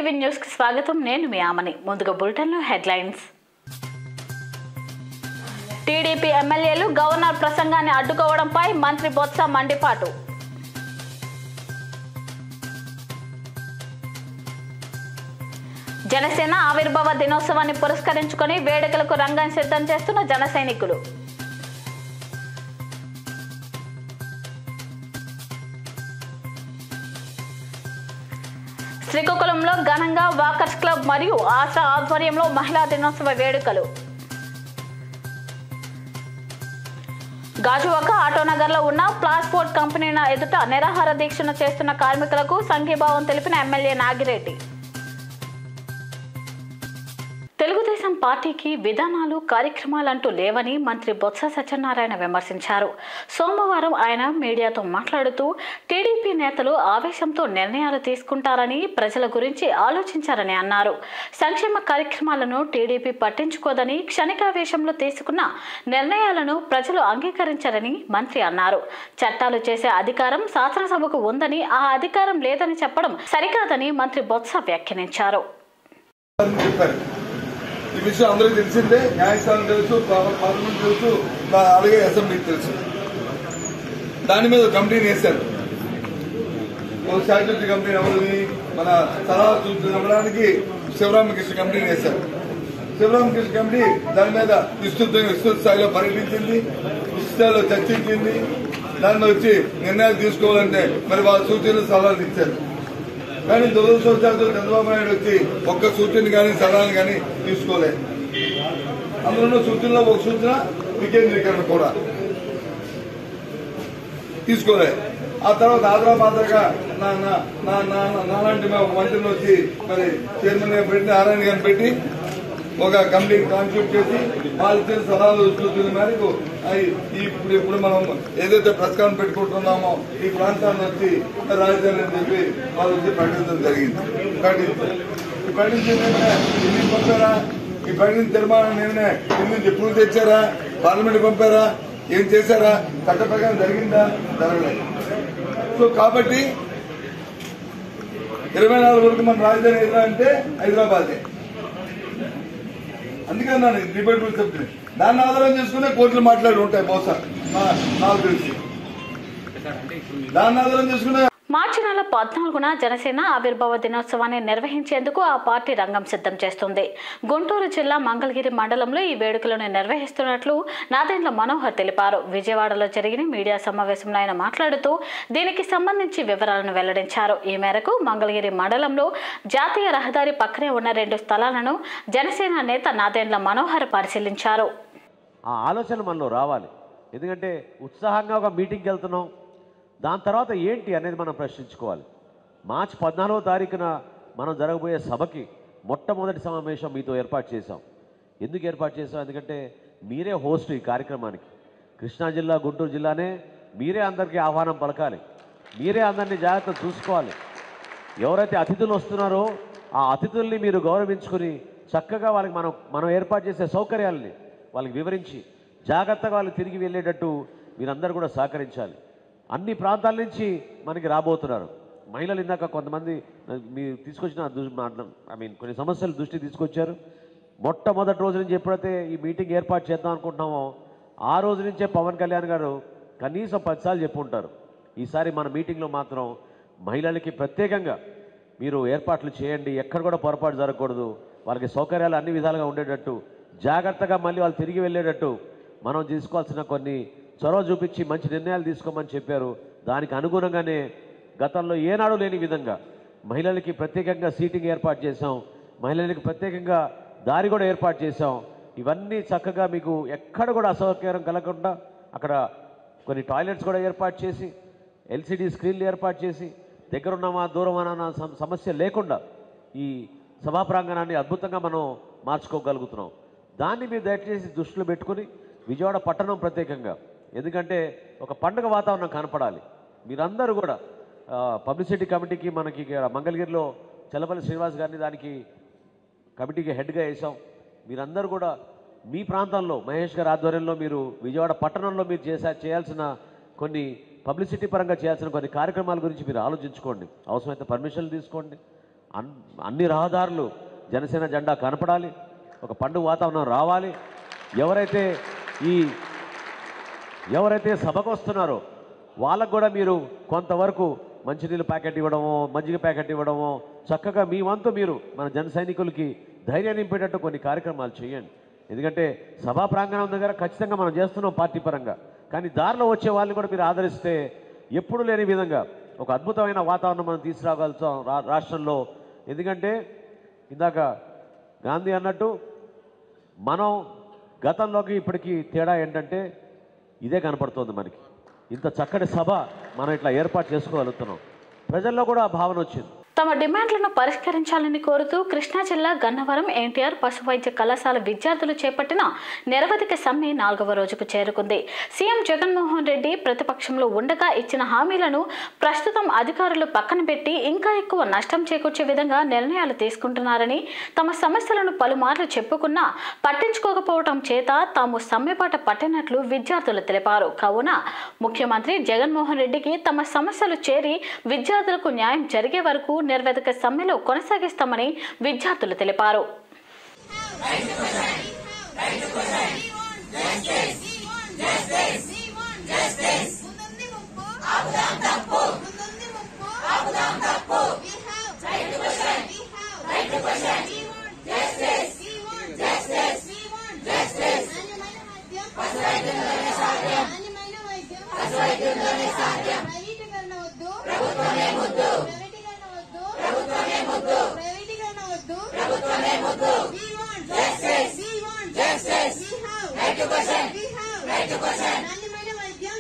TV news కి స్వాగతం నేను మీ ఆమని ముందుగా బులెటిన్ లో హెడ్లైన్స్ టీడీపీ ఎమ్మెల్యేలు గవర్నర్ ప్రసంగాన్ని అడ్డుకోవడంపై మంత్రి బొత్స మండిపాటు జనసేన ఆవిర్భావ దినోత్సవాన్ని పురస్కరించుకొని వేడుకలకు రంగం సిద్ధం చేస్తున్న జన సైనికులు శ్రీకాకుళంలో ఘనంగా వాకర్స్ క్లబ్ మరియు ఆశా ఆధ్వర్యంలో మహిళా దినోత్సవ వేడుకలు గాజువాక ఆటోనగర్లో ఉన్న ప్లాస్పోర్ట్ కంపెనీ ఎదుట నిరాహార దీక్షను చేస్తున్న కార్మికులకు సంఘీభావం తెలిపిన ఎమ్మెల్యే నాగిరెడ్డి తెలుగుదేశం పార్టీకి విధానాలు కార్యక్రమాలంటూ లేవని మంత్రి బొత్స సత్యనారాయణ విమర్శించారు సోమవారం ఆయన మీడియాతో మాట్లాడుతూ టీడీపీ నేతలు ఆవేశంతో నిర్ణయాలు తీసుకుంటారని ప్రజల గురించి ఆలోచించారని అన్నారు సంక్షేమ కార్యక్రమాలను టీడీపీ పట్టించుకోదని క్షణికావేశంలో తీసుకున్న నిర్ణయాలను ప్రజలు అంగీకరించారని మంత్రి అన్నారు చట్టాలు చేసే అధికారం శాసనసభకు ఉందని ఆ అధికారం లేదని చెప్పడం సరికాదని మంత్రి బొత్స వ్యాఖ్యానించారు అని చెప్పారు ఈ విషయం అందరికీ తెలిసిందే న్యాయస్థానం తెలుసు పా- పార్లమెంట్ తెలుసు మా- అలాగే అసెంబ్లీకి తెలుసు దాని మీద ఒక కమిటీని వేశారు ఒక స్టాట్యూటరీ కమిటీ ఎవరిది మన సలహా సూచనలు ఇవ్వడానికి శివరామకృష్ణ కమిటీని వేశారు శివరామకృష్ణ కమిటీ దాని మీద విస్తృతంగా విస్తృత స్థాయిలో పర్యటించింది విస్తృత స్థాయిలో చర్చించింది దాని మీద వచ్చి నిర్ణయాలు తీసుకోవాలంటే మరి వాళ్ళ సూచనలు సలహాలు ఇచ్చారు కానీ దురదృష్టవశాత్తు చంద్రబాబు నాయుడు వచ్చి ఒక్క సూచన కానీ సలహాలు కానీ తీసుకోలే అందులో సూచనలో ఒక సూచన వికేంద్రీకరణ కూడా తీసుకోలే ఆ తర్వాత ఆదరా మాదిరిగా నా నా నా నా నాలాంటి మా మంత్రిని వచ్చి మరి చైర్మన్ పెట్టి నారాయణ గారిని పెట్టి ఒక కమిటీని కాన్స్టిట్యూట్ చేసి వాళ్ళు ఇచ్చిన సలహాలు సూచనల మేరకు అయి ఇప్పుడు ఇప్పుడు మనం ఏదైతే ప్రస్కారం పెట్టుకుంటున్నామో ఈ ప్రాంతాన్ని వచ్చి రాజధాని అని చెప్పి వాళ్ళు వచ్చి ప్రకటించడం జరిగింది ప్రకటించారు ఈ ప్రకటించిన నిర్ణయం ఢిల్లీకి పంపారా ఈ ప్రకటించిన తీర్మానం నిర్ణయం ఢిల్లీ నుంచి ఎప్పుడు తెచ్చారా పార్లమెంట్ పంపారా ఏం చేశారా చట్ట ప్రకారం జరిగిందా జరగలేదు సో కాబట్టి ఇరవై నాలుగు వరకు మన రాజధాని ఏదా అంటే హైదరాబాదే అందుకని నన్ను డిబేట్ చెప్తుంది దాన్ని ఆధారం చేసుకునే కోర్టులు మాట్లాడి ఉంటాయి బహుశా నా- నాకు తెలిసి దాన్ని ఆధారం చేసుకునే మార్చి నెల పద్నాలుగున జనసేన ఆవిర్భావ దినోత్సవాన్ని నిర్వహించేందుకు ఆ పార్టీ రంగం సిద్ధం చేస్తుంది గుంటూరు జిల్లా మంగళగిరి మండలంలో ఈ వేడుకలను నిర్వహిస్తున్నట్లు నాదెండ్ల మనోహర్ తెలిపారు విజయవాడలో జరిగిన మీడియా సమావేశంలో ఆయన మాట్లాడుతూ దీనికి సంబంధించి వివరాలను వెల్లడించారు ఈ మేరకు మంగళగిరి మండలంలో జాతీయ రహదారి పక్కనే ఉన్న రెండు స్థలాలను జనసేన నేత నాదెండ్ల మనోహర్ పరిశీలించారు ఆ ఆలోచన మనలో రావాలి ఎందుకంటే ఉత్సాహంగా ఒక మీటింగ్కి వెళ్తున్నాం దాని తర్వాత ఏంటి అనేది మనం ప్రశ్నించుకోవాలి మార్చి పద్నాలుగో తారీఖున మనం జరగబోయే సభకి మొట్టమొదటి సమావేశం మీతో ఏర్పాటు చేశాం ఎందుకు ఏర్పాటు చేశాం ఎందుకంటే మీరే హోస్ట్ ఈ కార్యక్రమానికి కృష్ణా జిల్లా గుంటూరు జిల్లానే మీరే అందరికీ ఆహ్వానం పలకాలి మీరే అందరినీ జాగ్రత్త చూసుకోవాలి ఎవరైతే అతిథులు వస్తున్నారో ఆ అతిథుల్ని మీరు గౌరవించుకుని చక్కగా వాళ్ళకి మనం మనం ఏర్పాటు చేసే సౌకర్యాలని వాళ్ళకి వివరించి జాగ్రత్తగా వాళ్ళు తిరిగి వెళ్ళేటట్టు మీరందరూ కూడా సహకరించాలి అన్ని ప్రాంతాల నుంచి మనకి రాబోతున్నారు మహిళలు ఇందాక కొంతమంది మీరు తీసుకొచ్చిన ఐ మీన్ కొన్ని సమస్యలు దృష్టికి తీసుకొచ్చారు మొట్టమొదటి రోజు నుంచి ఎప్పుడైతే ఈ మీటింగ్ ఏర్పాటు చేద్దాం అనుకుంటున్నామో ఆ రోజు నుంచే పవన్ కళ్యాణ్ గారు కనీసం పదిసార్లు చెప్పుంటారు ఈసారి మన మీటింగ్లో మాత్రం మహిళలకి ప్రత్యేకంగా మీరు ఏర్పాట్లు చేయండి ఎక్కడ కూడా పొరపాటు జరగకూడదు వాళ్ళకి సౌకర్యాలు అన్ని విధాలుగా ఉండేటట్టు జాగ్రత్తగా మళ్ళీ వాళ్ళు తిరిగి వెళ్ళేటట్టు మనం తీసుకోవాల్సిన కొన్ని చొరవ చూపించి మంచి నిర్ణయాలు తీసుకోమని చెప్పారు దానికి అనుగుణంగానే గతంలో ఏనాడు లేని విధంగా మహిళలకి ప్రత్యేకంగా సీటింగ్ ఏర్పాటు చేశాం మహిళలకి ప్రత్యేకంగా దారి కూడా ఏర్పాటు చేశాం ఇవన్నీ చక్కగా మీకు ఎక్కడ కూడా అసౌకర్యం కలగకుండా అక్కడ కొన్ని టాయిలెట్స్ కూడా ఏర్పాటు చేసి ఎల్సిడి స్క్రీన్లు ఏర్పాటు చేసి దగ్గరున్నామా దూరం అన్న సమ- సమస్య లేకుండా ఈ సభా ప్రాంగణాన్ని అద్భుతంగా మనం మార్చుకోగలుగుతున్నాం దాన్ని మీరు దయచేసి దృష్టిలో పెట్టుకుని విజయవాడ పట్టణం ప్రత్యేకంగా ఎందుకంటే ఒక పండుగ వాతావరణం కనపడాలి మీరందరూ కూడా ఆ, పబ్లిసిటీ కమిటీకి మనకి ఇక్కడ మంగళగిరిలో చల్లపల్లి శ్రీనివాస్ గారిని దానికి కమిటీకి హెడ్గా వేసాం మీరందరూ కూడా మీ ప్రాంతంలో మహేష్ గారి ఆధ్వర్యంలో మీరు విజయవాడ పట్టణంలో మీరు చేసా చేయాల్సిన కొన్ని పబ్లిసిటీ పరంగా చేయాల్సిన కొన్ని కార్యక్రమాల గురించి మీరు ఆలోచించుకోండి అవసరమైతే పర్మిషన్లు తీసుకోండి అన్ అన్ని రహదారులు జనసేన జెండా కనపడాలి ఒక పండుగ వాతావరణం రావాలి ఎవరైతే ఈ ఎవరైతే సభకు వస్తున్నారో వాళ్ళకు కూడా మీరు కొంతవరకు మంచినీళ్ళు ప్యాకెట్ ఇవ్వడమో మజ్జిగ ప్యాకెట్ ఇవ్వడమో చక్కగా మీ వంతు మీరు మన జన సైనికులకి ధైర్యం నింపేటట్టు కొన్ని కార్యక్రమాలు చేయండి ఎందుకంటే సభా ప్రాంగణం దగ్గర ఖచ్చితంగా మనం చేస్తున్నాం పార్టీ పరంగా కానీ దారిలో వచ్చే వాళ్ళని కూడా మీరు ఆదరిస్తే ఎప్పుడు లేని విధంగా ఒక అద్భుతమైన వాతావరణం మనం తీసుకురాగలుగుతాం రా రాష్ట్రంలో ఎందుకంటే ఇందాక గాంధీ అన్నట్టు మనం గతంలోకి ఇప్పటికీ తేడా ఏంటంటే ఇదే కనపడుతోంది మనకి ఇంత చక్కటి సభ మనం ఇట్లా ఏర్పాటు చేసుకోగలుగుతున్నాం ప్రజల్లో కూడా ఆ భావన వచ్చింది తమ డిమాండ్లను పరిష్కరించాలని కోరుతూ కృష్ణా జిల్లా గన్నవరం ఎన్టీఆర్ పశు వైద్య కళాశాల విద్యార్థులు చేపట్టిన నిరవధిక సమ్మె నాలుగవ రోజుకు చేరుకుంది సీఎం జగన్మోహన్ రెడ్డి ప్రతిపక్షంలో ఉండగా ఇచ్చిన హామీలను ప్రస్తుతం అధికారులు పక్కన పెట్టి ఇంకా ఎక్కువ నష్టం చేకూర్చే విధంగా నిర్ణయాలు తీసుకుంటున్నారని తమ సమస్యలను పలుమార్లు చెప్పుకున్నా పట్టించుకోకపోవటం చేత తాము సమ్మెపాట పట్టినట్లు విద్యార్థులు తెలిపారు కావున ముఖ్యమంత్రి జగన్మోహన్ రెడ్డికి తమ సమస్యలు చేరి విద్యార్థులకు న్యాయం జరిగే వరకు నిర్వేదిక సమ్మెలో కొనసాగిస్తామని విద్యార్థులు తెలిపారు ప్రైవేటీకరణ వద్దు ప్రభుత్వమే ముద్దు ప్రైవేటీకరణ వద్దు ప్రభుత్వమే ముద్దు ప్రైవేటీకరణ వద్దు ప్రభుత్వమే ముద్దు we want justice we want justice we have right to question we have right to question నాణ్యమైన వైద్యం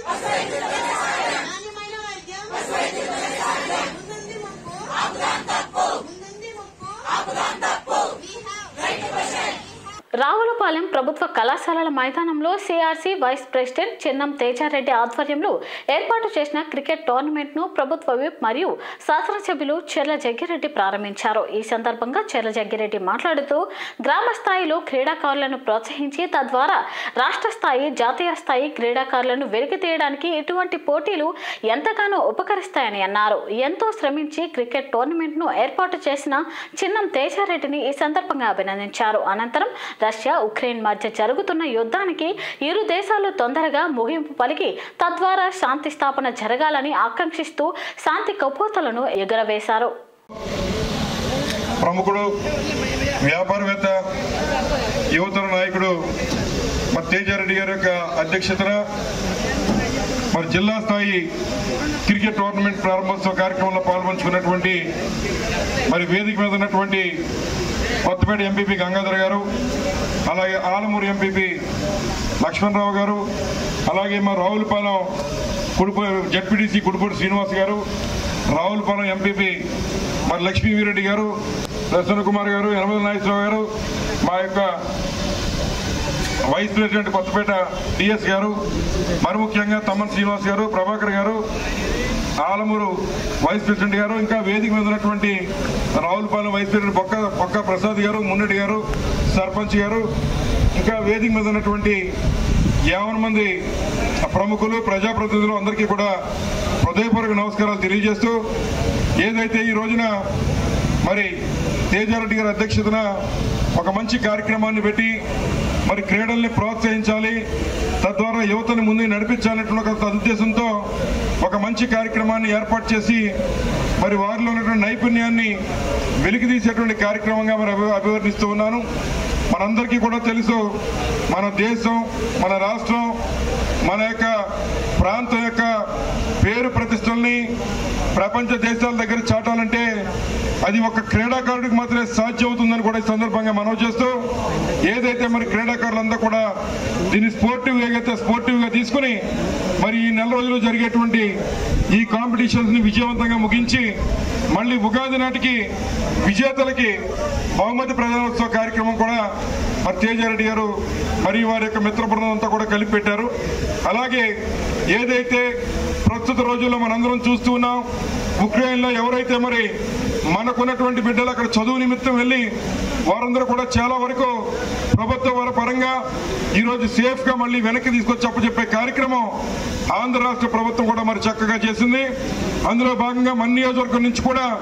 నాణ్యమైన వైద్యం ముందుంది ముప్పు ఆపుదాం తప్పు ముందుంది ముప్పు ఆపుదాం తప్పు we have right to question Ravulapalem ప్రభుత్వ కళాశాలల మైదానంలో CRC vice president Chinnam Teja Reddy ఆధ్వర్యంలో ఏర్పాటు చేసిన క్రికెట్ టోర్నమెంట్ ను ప్రభుత్వ విప్ మరియు శాసనసభ్యులు చెర్ల జగ్గిరెడ్డి ప్రారంభించారు ఈ సందర్భంగా చెర్ల జగ్గిరెడ్డి మాట్లాడుతూ గ్రామ స్థాయిలో క్రీడాకారులను ప్రోత్సహించి తద్వారా రాష్ట్ర స్థాయి జాతీయ స్థాయి క్రీడాకారులను వెలికి తీయడానికి ఇటువంటి పోటీలు ఎంతగానో ఉపకరిస్తాయని అన్నారు ఎంతో శ్రమించి క్రికెట్ టోర్నమెంట్ ను ఏర్పాటు చేసిన చిన్నం తేజారెడ్డిని ఈ సందర్భంగా అభినందించారు అనంతరం రష్యా ఉక్రెయిన్ మధ్య జరుగుతున్న యుద్ధానికి ఇరు దేశాలు తొందరగా ముగింపు పలికి తద్వారా శాంతి స్థాపన జరగాలని ఆకాంక్షిస్తూ శాంతి కపోతలను ఎగురవేశారు ప్రముఖుడు వ్యాపారవేత్త యువతర నాయకుడు మరి తేజారెడ్డి గారి యొక్క అధ్యక్షతన మరి జిల్లా స్థాయి క్రికెట్ టోర్నమెంట్ ప్రారంభోత్సవ కార్యక్రమంలో పాల్పంచుకున్నటువంటి మరి వేదిక మీద ఉన్నటువంటి కొత్తపేట ఎంపీపీ గంగాధర్ గారు అలాగే ఆలమూరు ఎంపీపీ లక్ష్మణరావు గారు అలాగే మా రావులపాలెం కుడుపు జడ్పీటీసీ కుడుపూడి శ్రీనివాస్ గారు రావులపాలెం ఎంపీపీ మరి లక్ష్మీ వీరెడ్డి గారు ప్రసన్న కుమార్ గారు యనమల నాగేశ్వరరావు గారు మా యొక్క వైస్ ప్రెసిడెంట్ కొత్తపేట డిఎస్ గారు మరి ముఖ్యంగా తమ్మన్ శ్రీనివాస్ గారు ప్రభాకర్ గారు ఆలమూరు వైస్ ప్రెసిడెంట్ గారు ఇంకా వేదిక మీద ఉన్నటువంటి రావులపాలెం వైస్ ప్రెసిడెంట్ బొక్క బొక్క ప్రసాద్ గారు మున్నెడ్డి గారు సర్పంచ్ గారు ఇంకా వేదిక మీద ఉన్నటువంటి యావన్ మంది ప్రముఖులు ప్రజాప్రతినిధులు అందరికీ కూడా హృదయపూర్వక నమస్కారాలు తెలియజేస్తూ ఏదైతే ఈ రోజున మరి తేజారెడ్డి గారి అధ్యక్షతన ఒక మంచి కార్యక్రమాన్ని పెట్టి మరి క్రీడల్ని ప్రోత్సహించాలి తద్వారా యువతని ముందు నడిపించాలనేటువంటి ఒక సదుద్దేశంతో ఒక మంచి కార్యక్రమాన్ని ఏర్పాటు చేసి మరి వారిలో ఉన్నటువంటి నైపుణ్యాన్ని వెలికి తీసేటువంటి కార్యక్రమంగా మరి అభి అభివర్ణిస్తూ ఉన్నాను మనందరికీ కూడా తెలుసు మన దేశం మన రాష్ట్రం మన యొక్క ప్రాంతం యొక్క పేరు ప్రతిష్టల్ని ప్రపంచ దేశాల దగ్గర చాటాలంటే అది ఒక క్రీడాకారుడికి మాత్రమే సాధ్యం అవుతుందని కూడా ఈ సందర్భంగా మనవి చేస్తూ ఏదైతే మరి క్రీడాకారులంతా కూడా దీన్ని స్పోర్టివ్ ఏదైతే స్పోర్టివ్ గా తీసుకుని మరి ఈ నెల రోజులు జరిగేటువంటి ఈ కాంపిటీషన్స్ ని విజయవంతంగా ముగించి మళ్ళీ ఉగాది నాటికి విజేతలకి బహుమతి ప్రధానోత్సవ కార్యక్రమం కూడా మరి తేజారెడ్డి గారు మరియు వారి యొక్క మిత్ర బృందం అంతా కూడా కలిపి పెట్టారు అలాగే ఏదైతే ప్రస్తుత రోజుల్లో మనందరం చూస్తూ ఉన్నాం ఉక్రెయిన్లో ఎవరైతే మరి మనకున్నటువంటి బిడ్డలు అక్కడ చదువు నిమిత్తం వెళ్ళి వారందరూ కూడా చాలా వరకు ప్రభుత్వ వారి పరంగా ఈరోజు సేఫ్ గా మళ్ళీ వెనక్కి తీసుకొచ్చి అప్పచెప్పే కార్యక్రమం ఆంధ్ర రాష్ట్ర ప్రభుత్వం కూడా మరి చక్కగా చేసింది అందులో భాగంగా మన నియోజకవర్గం నుంచి కూడా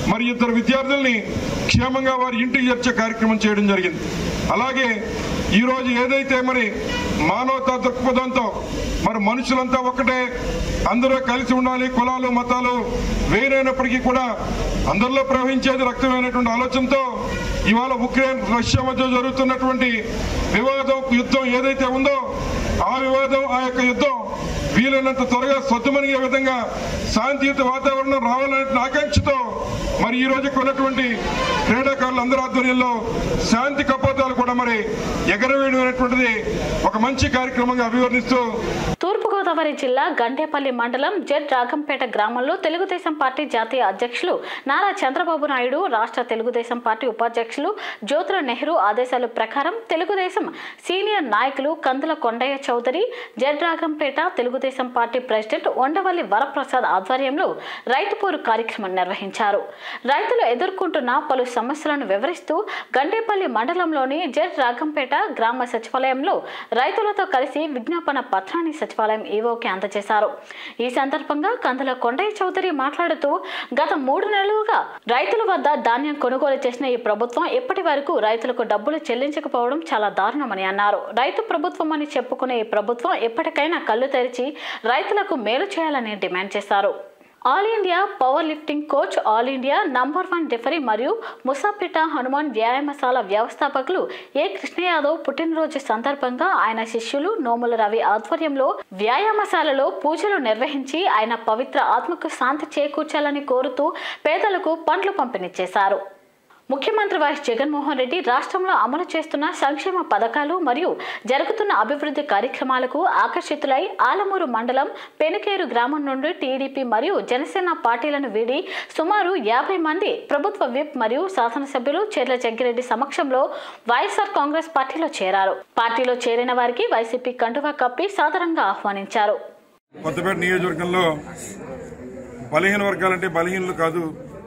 మరి ఇద్దరు విద్యార్థుల్ని క్షేమంగా వారి ఇంటికి చేర్చే కార్యక్రమం చేయడం జరిగింది అలాగే ఈరోజు ఏదైతే మరి మానవతా దృక్పథంతో మరి మనుషులంతా ఒక్కటే అందరూ కలిసి ఉండాలి కులాలు మతాలు వేరైనప్పటికీ కూడా అందరిలో ప్రవహించేది రక్తమైనటువంటి ఆలోచనతో ఇవాళ ఉక్రెయిన్ రష్యా మధ్య జరుగుతున్నటువంటి వివాదం యుద్ధం ఏదైతే ఉందో ఆ వివాదం ఆ యొక్క యుద్ధం వీలైనంత త్వరగా సొద్దుమనిగే విధంగా శాంతియుత వాతావరణం రావాలనే ఆకాంక్షతో మరి ఈ రోజు కొన్నటువంటి క్రీడాకారులు అందరి ఆధ్వర్యంలో శాంతి కపోతాలు కూడా మరి ఎగరవేయడం అనేటువంటిది ఒక మంచి కార్యక్రమంగా అభివర్ణిస్తూ తూర్పుగోదావరి జిల్లా గండేపల్లి మండలం జెడ్ రాగంపేట గ్రామంలో తెలుగుదేశం పార్టీ జాతీయ అధ్యక్షులు నారా చంద్రబాబు నాయుడు రాష్ట్ర తెలుగుదేశం పార్టీ ఉపాధ్యక్షులు జ్యోతుల నెహ్రూ ఆదేశాల ప్రకారం తెలుగుదేశం సీనియర్ నాయకులు Kandula Kondaiah Chowdary Z Ragampeta Telugu Desam party president Undavalli Varaprasad ఆధ్వర్యంలో రైతు పోరు కార్యక్రమం నిర్వహించారు రైతులు ఎదుర్కొంటున్న పలు సమస్యలను వివరిస్తూ గండేపల్లి మండలంలోని జెడ్ రాగంపేట గ్రామ సచివాలయంలో రైతులతో కలిసి విజ్ఞాపన పత్రాన్ని సచివాలయం ఈవోకి అందజేశారు ఈ సందర్భంగా కందుల కొండయ్య చౌదరి మాట్లాడుతూ గత మూడు నెలలుగా రైతుల వద్ద ధాన్యం కొనుగోలు చేసిన ఈ ప్రభుత్వం ఇప్పటి వరకు రైతులకు డబ్బులు చెల్లించకపోవడం చాలా దారుణమని అన్నారు రైతు ప్రభుత్వం అని చెప్పుకునే ఈ ప్రభుత్వం ఎప్పటికైనా కళ్ళు తెరిచి రైతులకు మేలు చేయాలని డిమాండ్ చేశారు all India power lifting coach all India number one referee మరియు ముసాపేట హనుమాన్ వ్యాయామశాల వ్యవస్థాపకులు ఏ కృష్ణ యాదవ్ పుట్టినరోజు సందర్భంగా ఆయన శిష్యులు నోముల రవి ఆధ్వర్యంలో వ్యాయామశాలలో పూజలు నిర్వహించి ఆయన పవిత్ర ఆత్మకు శాంతి చేకూర్చాలని కోరుతూ పేదలకు పండ్లు పంపిణీ చేశారు ముఖ్యమంత్రి వైఎస్ జగన్మోహన్ రెడ్డి రాష్ట్రంలో అమలు చేస్తున్న సంక్షేమ పథకాలు మరియు జరుగుతున్న అభివృద్ధి కార్యక్రమాలకు ఆకర్షితులై ఆలమూరు మండలం పెనుకేరు గ్రామం నుండి టీడీపీ మరియు జనసేన పార్టీలను వీడి సుమారు యాభై మంది ప్రభుత్వ విప్ మరియు శాసనసభ్యులు చెర్ల జగ్గిరెడ్డి సమక్షంలో వైఎస్ఆర్ కాంగ్రెస్ పార్టీలో చేరారు పార్టీలో చేరిన వారికి వైసీపీ కండువా కప్పి సాదరంగా ఆహ్వానించారు కొత్తపేట నియోజకవర్గంలో బలహీన వర్గాలంటే బలహీనలు కాదు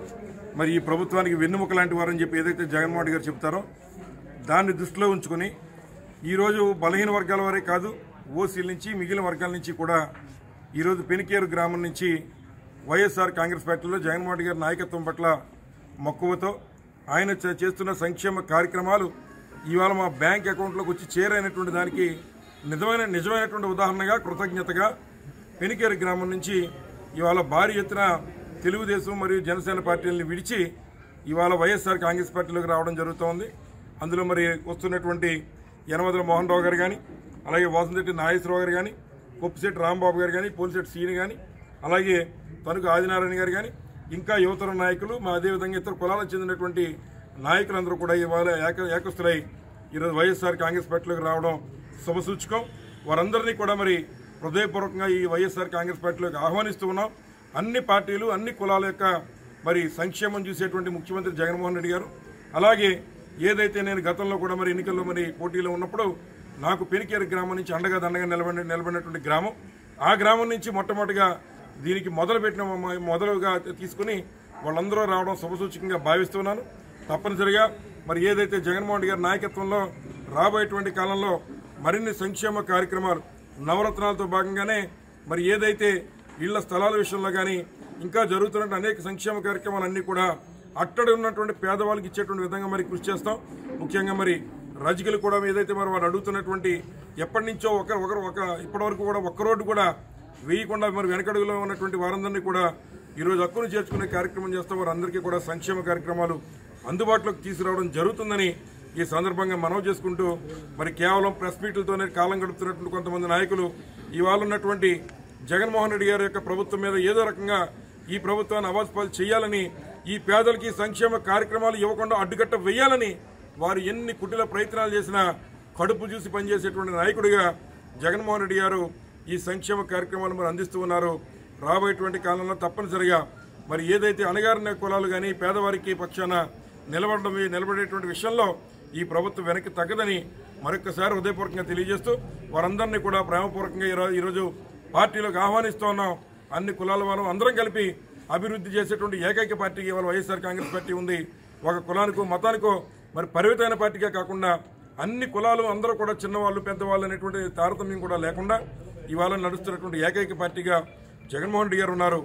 మరి ఈ ప్రభుత్వానికి వెన్నుముక లాంటి వారని చెప్పి ఏదైతే జగన్మోహన్ రెడ్డి గారు చెప్తారో దాన్ని దృష్టిలో ఉంచుకొని ఈరోజు బలహీన వర్గాల వారే కాదు ఓసీల నుంచి మిగిలిన వర్గాల నుంచి కూడా ఈరోజు పెనికేరు గ్రామం నుంచి వైఎస్ఆర్ కాంగ్రెస్ పార్టీలో జగన్మోహన్ రెడ్డి గారి నాయకత్వం పట్ల మక్కువతో ఆయన చే- చేస్తున్న సంక్షేమ కార్యక్రమాలు ఇవాళ మా బ్యాంక్ అకౌంట్లోకి వచ్చి చేరైనటువంటి దానికి నిజమైన నిజమైనటువంటి ఉదాహరణగా కృతజ్ఞతగా పెనికేరు గ్రామం నుంచి ఇవాళ భారీ ఎత్తున తెలుగుదేశం మరియు జనసేన పార్టీలను విడిచి ఇవాళ వైఎస్ఆర్ కాంగ్రెస్ పార్టీలోకి రావడం జరుగుతోంది అందులో మరి వస్తున్నటువంటి యనమదుల మోహన్ రావు గారు కానీ అలాగే వాసంశెట్టి నాగేశ్వరరావు గారు కానీ కొప్పిశెట్టి రాంబాబు గారు కానీ పోలిశెట్టి సీని కానీ అలాగే తణుకు ఆదినారాయణ గారు కానీ ఇంకా యువతర నాయకులు మా అదేవిధంగా ఇతర కులాలకు చెందినటువంటి నాయకులందరూ కూడా ఇవాళ ఏక ఏకస్తులై ఈరోజు వైఎస్ఆర్ కాంగ్రెస్ పార్టీలోకి రావడం శుభసూచకం వారందరినీ కూడా మరి హృదయపూర్వకంగా ఈ వైఎస్ఆర్ కాంగ్రెస్ పార్టీలోకి ఆహ్వానిస్తూ ఉన్నాం అన్ని పార్టీలు అన్ని కులాల యొక్క మరి సంక్షేమం చూసేటువంటి ముఖ్యమంత్రి జగన్మోహన్ రెడ్డి గారు అలాగే ఏదైతే నేను గతంలో కూడా మరి ఎన్నికల్లో మరి పోటీలో ఉన్నప్పుడు నాకు పెనికేరు గ్రామం నుంచి అండగా దండగా నిలబడి నిలబడినటువంటి గ్రామం ఆ గ్రామం నుంచి మొట్టమొదటిగా దీనికి మొదలు పెట్టిన మ- మొదలుగా తీసుకుని వాళ్ళందరూ రావడం శుభసూచకంగా భావిస్తున్నాను తప్పనిసరిగా మరి ఏదైతే జగన్మోహన్ రెడ్డి గారి నాయకత్వంలో రాబోయేటువంటి కాలంలో మరిన్ని సంక్షేమ కార్యక్రమాలు నవరత్నాలతో భాగంగానే మరి ఏదైతే ఇళ్ల స్థలాల విషయంలో కానీ ఇంకా జరుగుతున్న అనేక సంక్షేమ కార్యక్రమాలన్నీ కూడా అట్టడి ఉన్నటువంటి పేదవాళ్ళకి ఇచ్చేటువంటి విధంగా మరి కృషి చేస్తాం ముఖ్యంగా మరి రజకులు కూడా ఏదైతే మరి వారు అడుగుతున్నటువంటి ఎప్పటి నుంచో ఒక ఒకరు ఒక ఇప్పటి వరకు కూడా ఒక్క రోడ్డు కూడా వేయకుండా మరి వెనకడుగులో ఉన్నటువంటి వారందరినీ కూడా ఈరోజు హక్కును చేర్చుకునే కార్యక్రమం చేస్తాం వారందరికీ కూడా సంక్షేమ కార్యక్రమాలు అందుబాటులోకి తీసుకురావడం జరుగుతుందని ఈ సందర్భంగా మనవి చేసుకుంటూ మరి కేవలం ప్రెస్ మీట్లతోనే కాలం గడుపుతున్నటువంటి కొంతమంది నాయకులు ఇవాళ ఉన్నటువంటి జగన్మోహన్ రెడ్డి గారి యొక్క ప్రభుత్వం మీద ఏదో రకంగా ఈ ప్రభుత్వాన్ని అవాస్పాలు చేయాలని ఈ పేదలకి సంక్షేమ కార్యక్రమాలు ఇవ్వకుండా అడ్డుకట్ట వేయాలని వారు ఎన్ని కుటిల ప్రయత్నాలు చేసినా కడుపు చూసి పనిచేసేటువంటి నాయకుడిగా జగన్మోహన్ రెడ్డి గారు ఈ సంక్షేమ కార్యక్రమాలు మరి అందిస్తూ ఉన్నారు రాబోయేటువంటి కాలంలో తప్పనిసరిగా మరి ఏదైతే అణగారిన కులాలు కానీ పేదవారికి పక్షాన నిలబడడం నిలబడేటువంటి విషయంలో ఈ ప్రభుత్వం వెనక్కి తగ్గదని మరొకసారి హృదయపూర్వకంగా తెలియజేస్తూ వారందరినీ కూడా ప్రేమపూర్వకంగా ఈరో- ఈరోజు పార్టీలోకి ఆహ్వానిస్తూ ఉన్నాం అన్ని కులాల వారు అందరం కలిపి అభివృద్ధి చేసేటువంటి ఏకైక పార్టీకి ఇవాళ వైఎస్ఆర్ కాంగ్రెస్ పార్టీ ఉంది ఒక కులానికో మతానికో మరి పరిమితమైన పార్టీగా కాకుండా అన్ని కులాలు అందరూ కూడా చిన్నవాళ్ళు పెద్దవాళ్ళు అనేటువంటి తారతమ్యం కూడా లేకుండా ఇవాళ నడుస్తున్నటువంటి ఏకైక పార్టీగా జగన్మోహన్ రెడ్డి గారు ఉన్నారు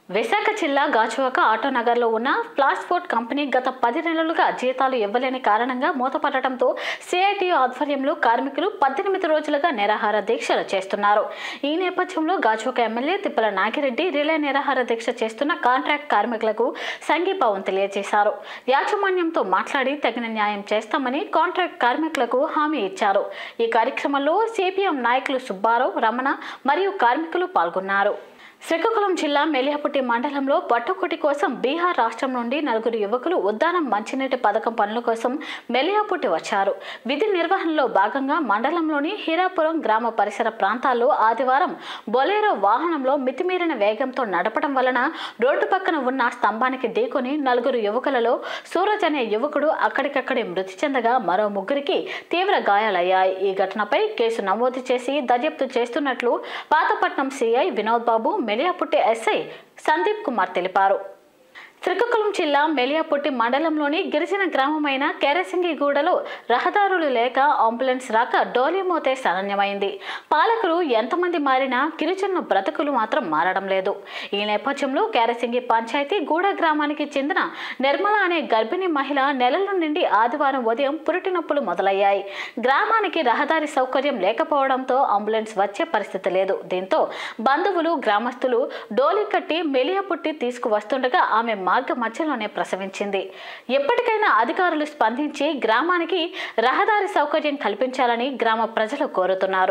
విశాఖ జిల్లా గాచువాక ఆటోనగర్లో ఉన్న ఫ్లాస్పోర్ట్ కంపెనీ గత పది నెలలుగా జీతాలు ఇవ్వలేని కారణంగా మూతపడటంతో సిఐటియు ఆధ్వర్యంలో కార్మికులు పద్దెనిమిది రోజులుగా నిరాహార దీక్షలు చేస్తున్నారు ఈ నేపథ్యంలో గాచువాక ఎమ్మెల్యే తిప్పల నాగిరెడ్డి రిలే నిరాహార దీక్ష చేస్తున్న కాంట్రాక్ట్ కార్మికులకు సంఘీభావం తెలియజేశారు యాజమాన్యంతో మాట్లాడి తగిన న్యాయం చేస్తామని కాంట్రాక్ట్ కార్మికులకు హామీ ఇచ్చారు ఈ కార్యక్రమంలో సిపిఎం నాయకులు సుబ్బారావు రమణ మరియు కార్మికులు పాల్గొన్నారు శ్రీకాకుళం జిల్లా మెలియాపుట్టి మండలంలో పట్టుకుటి కోసం బీహార్ రాష్ట్రం నుండి నలుగురు యువకులు ఉద్దానం మంచినీటి పథకం పనుల కోసం మెలియాపుట్టి వచ్చారు విధి నిర్వహణలో భాగంగా మండలంలోని హీరాపురం గ్రామ పరిసర ప్రాంతాల్లో ఆదివారం బొలేరో వాహనంలో మితిమీరిన వేగంతో నడపడం వలన రోడ్డు పక్కన ఉన్న స్తంభానికి ఢీకొని నలుగురు యువకులలో సూరజ్ అనే యువకుడు అక్కడికక్కడే మృతి చెందగా మరో ముగ్గురికి తీవ్ర గాయాలయ్యాయి ఈ ఘటనపై కేసు నమోదు చేసి దర్యాప్తు చేస్తున్నట్లు పాతపట్నం సిఐ వినోద్ బాబు మెలియాపుట్టి ఎస్ఐ సందీప్ కుమార్ తెలిపారు శ్రీకాకుళం జిల్లా మెలియాపుట్టి మండలంలోని గిరిజన గ్రామమైన కేరసింగిగూడలో రహదారులు లేక అంబులెన్స్ రాక డోలీమోతే శరణ్యమైంది పాలకులు ఎంతమంది మారినా గిరిజనుల బ్రతుకులు మాత్రం మారడం లేదు ఈ నేపథ్యంలో కేరసింగి పంచాయతీ గూడ గ్రామానికి చెందిన నిర్మల అనే గర్భిణీ మహిళ నెలల నుండి ఆదివారం ఉదయం పురిటి నొప్పులు మొదలయ్యాయి గ్రామానికి రహదారి సౌకర్యం లేకపోవడంతో అంబులెన్స్ వచ్చే పరిస్థితి లేదు దీంతో బంధువులు గ్రామస్తులు డోలి కట్టి మెలియాపుట్టి తీసుకువస్తుండగా ఆమె మార్గ మధ్యలోనే ప్రసవించింది ఎప్పటికైనా అధికారులు స్పందించి గ్రామానికి రహదారి సౌకర్యం కల్పించాలని గ్రామ ప్రజలు కోరుతున్నారు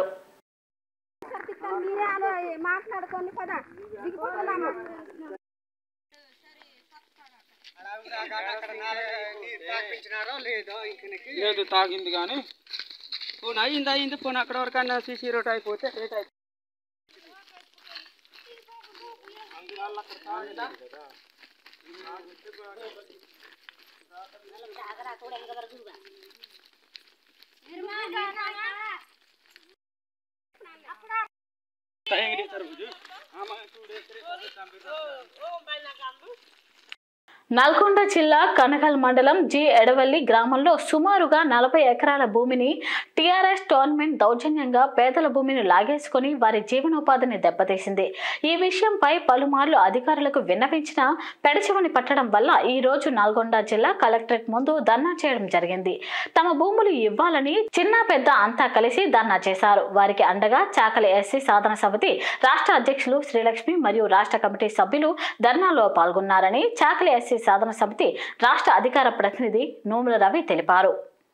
మాట్లాడుకొని పద దిగిపోతున్నాము లేదు తాగింది కానీ పోనీ అయింది అయింది పోనీ అక్కడ వరకు అన్న సీసీ రోడ్ అయిపోతే లేట్ అయిపోతుంది టైం తరబుజు ఆమె టూ డేస్ నల్గొండ జిల్లా కనగల్ మండలం జి ఎడవల్లి గ్రామంలో సుమారుగా నలభై ఎకరాల భూమిని టీఆర్ఎస్ టోర్నమెంట్ దౌర్జన్యంగా పేదల భూమిని లాగేసుకుని వారి జీవనోపాధిని దెబ్బతీసింది ఈ విషయంపై పలుమార్లు అధికారులకు విన్నవించినా పెడచెవిని పట్టడం వల్ల ఈ రోజు నల్గొండ జిల్లా కలెక్టరేట్ ముందు ధర్నా చేయడం జరిగింది తమ భూములు ఇవ్వాలని చిన్న పెద్ద అంతా కలిసి ధర్నా చేశారు వారికి అండగా చాకలి ఎస్సీ సాధన సమితి రాష్ట్ర అధ్యక్షులు శ్రీలక్ష్మి మరియు రాష్ట్ర కమిటీ సభ్యులు ధర్నాలో పాల్గొన్నారని చాకలి ఎస్సీ సాధన సమితి రాష్ట్ర అధికార ప్రతినిధి నోముల రవి తెలిపారు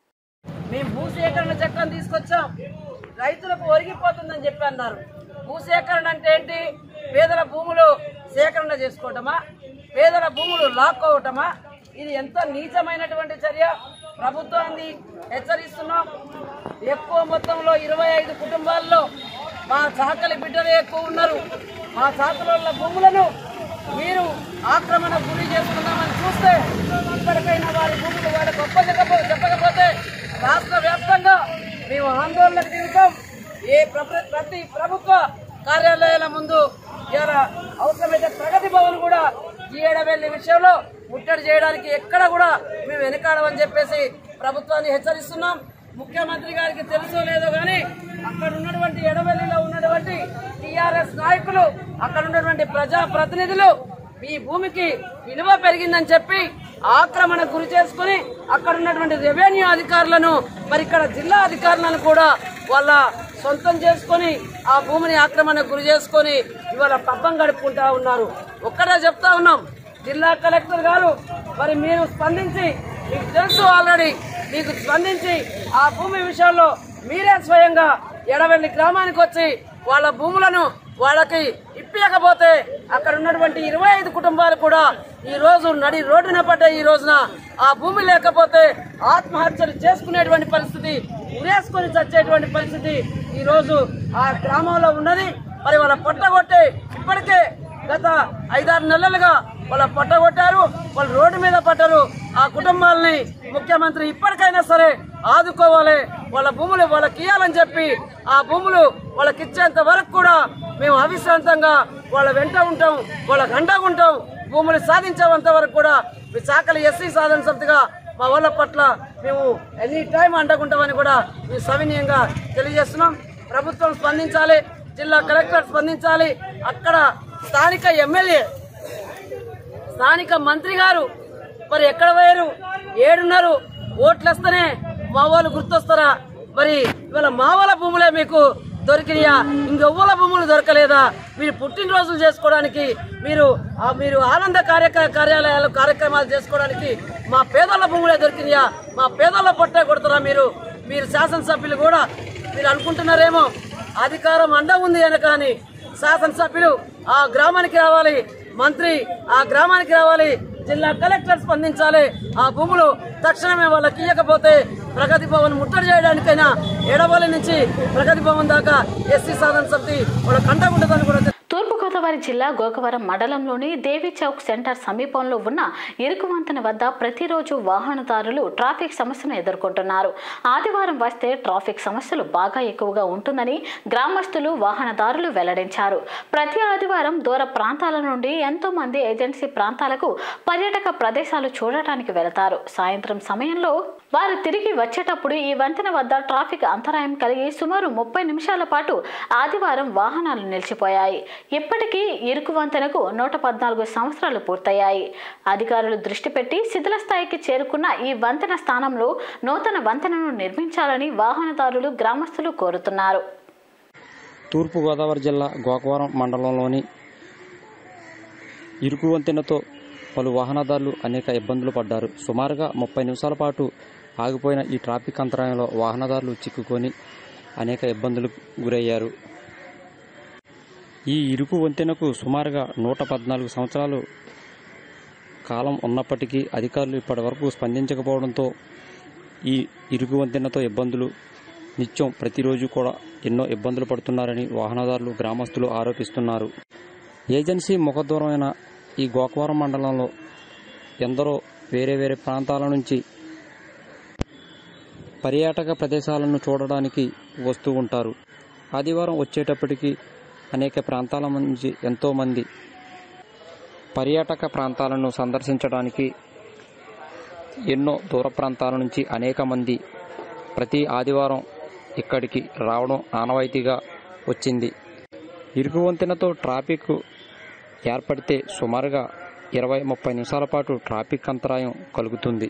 మేము భూసేకరణ చట్టం తీసుకొచ్చాం రైతులకు ఒరిగిపోతుందని చెప్పి అన్నారు భూసేకరణ అంటే ఏంటి పేదల భూములు సేకరణ చేసుకోవటమా పేదల భూములు లాక్కోవటమా ఇది ఎంత నీచమైనటువంటి చర్య ప్రభుత్వాన్ని హెచ్చరిస్తున్నాం ఎక్కువ మొత్తంలో ఇరవై ఐదు కుటుంబాల్లో మా చాకలి బిడ్డలే ఎక్కువ ఉన్నారు మా చాకల భూములను మీరు ఆక్రమణ గురి చేసుకున్నామని చూస్తే ఇప్పటికైనా వారి భూములు వాళ్ళకి ఒప్పజెప్ప చెప్పకపోతే రాష్ట్ర వ్యాప్తంగా మేము ఆందోళనకు దిగుతాం ఏ ప్రభు- ప్రతి ప్రభుత్వ కార్యాలయాల ముందు ఇలా అవసరమైతే ప్రగతి భవన్ కూడా జీయడవెల్లి విషయంలో ముట్టడి చేయడానికి ఎక్కడ కూడా మేము వెనకాడమని చెప్పేసి ప్రభుత్వాన్ని హెచ్చరిస్తున్నాం ముఖ్యమంత్రి గారికి తెలుసో లేదో కానీ అక్కడ ఉన్నటువంటి ఎడవెల్లిలో ఉన్నటువంటి టిఆర్ఎస్ నాయకులు అక్కడ ఉన్నటువంటి ప్రజా ప్రతినిధులు ఈ భూమికి విలువ పెరిగిందని చెప్పి ఆక్రమణ గురి చేసుకుని అక్కడ ఉన్నటువంటి రెవెన్యూ అధికారులను మరి ఇక్కడ జిల్లా అధికారులను కూడా వాళ్ళ సొంతం చేసుకొని ఆ భూమిని ఆక్రమణ గురి చేసుకొని ఇవాళ పబ్బం గడుపుకుంటా ఉన్నారు ఒక్కడే చెప్తా ఉన్నాం జిల్లా కలెక్టర్ గారు మరి మీరు స్పందించి మీకు తెలుసు ఆల్రెడీ మీకు స్పందించి ఆ భూమి విషయంలో మీరే స్వయంగా ఎడవెల్లి గ్రామానికి వచ్చి వాళ్ళ భూములను వాళ్ళకి ఇప్పించకపోతే అక్కడ ఉన్నటువంటి ఇరవై ఐదు కుటుంబాలు కూడా ఈ రోజు నడి రోడ్డున పడ్డ ఈ రోజున ఆ భూమి లేకపోతే ఆత్మహత్యలు చేసుకునేటువంటి పరిస్థితి ఉరేసుకొని చచ్చేటువంటి పరిస్థితి ఈ రోజు ఆ గ్రామంలో ఉన్నది మరి వాళ్ళ పొట్టగొట్టి ఇప్పటికే గత ఐదారు నెలలుగా వాళ్ళ పొట్టగొట్టారు వాళ్ళు రోడ్డు మీద పడ్డారు ఆ కుటుంబాలని ముఖ్యమంత్రి ఇప్పటికైనా సరే ఆదుకోవాలి వాళ్ళ భూములు వాళ్ళకి ఇవ్వాలని చెప్పి ఆ భూములు వాళ్ళకి ఇచ్చేంత వరకు కూడా మేము అవిశ్రాంతంగా వాళ్ళ వెంట ఉంటాం వాళ్ళ గంటగా ఉంటాం భూములు సాధించేంత వరకు కూడా మీ చాకలి ఎస్సీ సాధన సమితిగా మా వాళ్ళ పట్ల మేము ఎనీ టైం అండకుంటామని కూడా మేము సవినీయంగా తెలియజేస్తున్నాం ప్రభుత్వం స్పందించాలి జిల్లా కలెక్టర్ స్పందించాలి అక్కడ స్థానిక ఎమ్మెల్యే స్థానిక మంత్రి గారు మరి ఎక్కడ పోయారు ఏడున్నారు ఓట్లు వస్తేనే మా వాళ్ళు గుర్తొస్తారా మరి ఇవాళ మా వాళ్ళ భూములే మీకు దొరికినాయా ఇంకెవ్వల భూములు దొరకలేదా మీరు పుట్టినరోజులు చేసుకోవడానికి మీరు ఆ మీరు ఆనంద కార్యక్ర కార్యాలయాలు కార్యక్రమాలు చేసుకోవడానికి మా పేదల భూములే దొరికినాయా మా పేదల పొట్టే కొడతారా మీరు మీరు శాసనసభ్యులు కూడా మీరు అనుకుంటున్నారేమో అధికారం అండ ఉంది అని కానీ శాసనసభ్యులు ఆ గ్రామానికి రావాలి మంత్రి ఆ గ్రామానికి రావాలి జిల్లా కలెక్టర్ స్పందించాలి ఆ భూములు తక్షణమే వాళ్ళకి ఇవ్వకపోతే ప్రగతి భవన్ ముట్టడి చేయడానికైనా ఎడవల్లి నుంచి ప్రగతి భవన్ దాకా ఎస్సీ సాధన సమితి వాళ్ళ కంటకుంటుందని కూడా తూర్పుగోదావరి జిల్లా గోకవరం మండలంలోని దేవి చౌక్ సెంటర్ సమీపంలో ఉన్న ఇరుకు వంతెన వద్ద ప్రతిరోజు వాహనదారులు ట్రాఫిక్ సమస్యను ఎదుర్కొంటున్నారు ఆదివారం వస్తే ట్రాఫిక్ సమస్యలు బాగా ఎక్కువగా ఉంటుందని గ్రామస్తులు వాహనదారులు వెల్లడించారు ప్రతి ఆదివారం దూర ప్రాంతాల నుండి ఎంతో మంది ఏజెన్సీ ప్రాంతాలకు పర్యాటక ప్రదేశాలు చూడటానికి వెళతారు సాయంత్రం సమయంలో వారు తిరిగి వచ్చేటప్పుడు ఈ వంతెన వద్ద ట్రాఫిక్ అంతరాయం కలిగి సుమారు ముప్పై నిమిషాల పాటు ఆదివారం వాహనాలు నిలిచిపోయాయి ఇప్పటికీ ఇరుకు వంతెనకు నూట పద్నాలుగు సంవత్సరాలు పూర్తయ్యాయి అధికారులు దృష్టి పెట్టి శిథిల స్థాయికి చేరుకున్న ఈ వంతెన స్థానంలో నూతన వంతెనను నిర్మించాలని వాహనదారులు గ్రామస్తులు కోరుతున్నారు తూర్పుగోదావరి జిల్లా గోకవరం మండలంలోని ఇరుకు వంతెనతో పలు వాహనదారులు అనేక ఇబ్బందులు పడ్డారు సుమారుగా ముప్పై నిమిషాల పాటు ఆగిపోయిన ఈ ట్రాఫిక్ అంతరాయంలో వాహనదారులు చిక్కుకొని అనేక ఇబ్బందులకు గురయ్యారు ఈ ఇరుకు వంతెనకు సుమారుగా నూట పద్నాలుగు సంవత్సరాలు కాలం ఉన్నప్పటికీ అధికారులు ఇప్పటివరకు స్పందించకపోవడంతో ఈ ఇరుకు వంతెనతో ఇబ్బందులు నిత్యం ప్రతిరోజు కూడా ఎన్నో ఇబ్బందులు పడుతున్నారని వాహనదారులు గ్రామస్తులు ఆరోపిస్తున్నారు ఏజెన్సీ ముఖదూరమైన ఈ గోకవరం మండలంలో ఎందరో వేరే వేరే ప్రాంతాల నుంచి పర్యాటక ప్రదేశాలను చూడడానికి వస్తూ ఉంటారు ఆదివారం వచ్చేటప్పటికి అనేక ప్రాంతాల నుంచి ఎంతోమంది పర్యాటక ప్రాంతాలను సందర్శించడానికి ఎన్నో దూర ప్రాంతాల నుంచి అనేక మంది ప్రతి ఆదివారం ఇక్కడికి రావడం ఆనవాయితీగా వచ్చింది ఇరుకు వంతెనతో ట్రాఫిక్ ఏర్పడితే సుమారుగా ఇరవై ముప్పై నిమిషాల పాటు ట్రాఫిక్ అంతరాయం కలుగుతుంది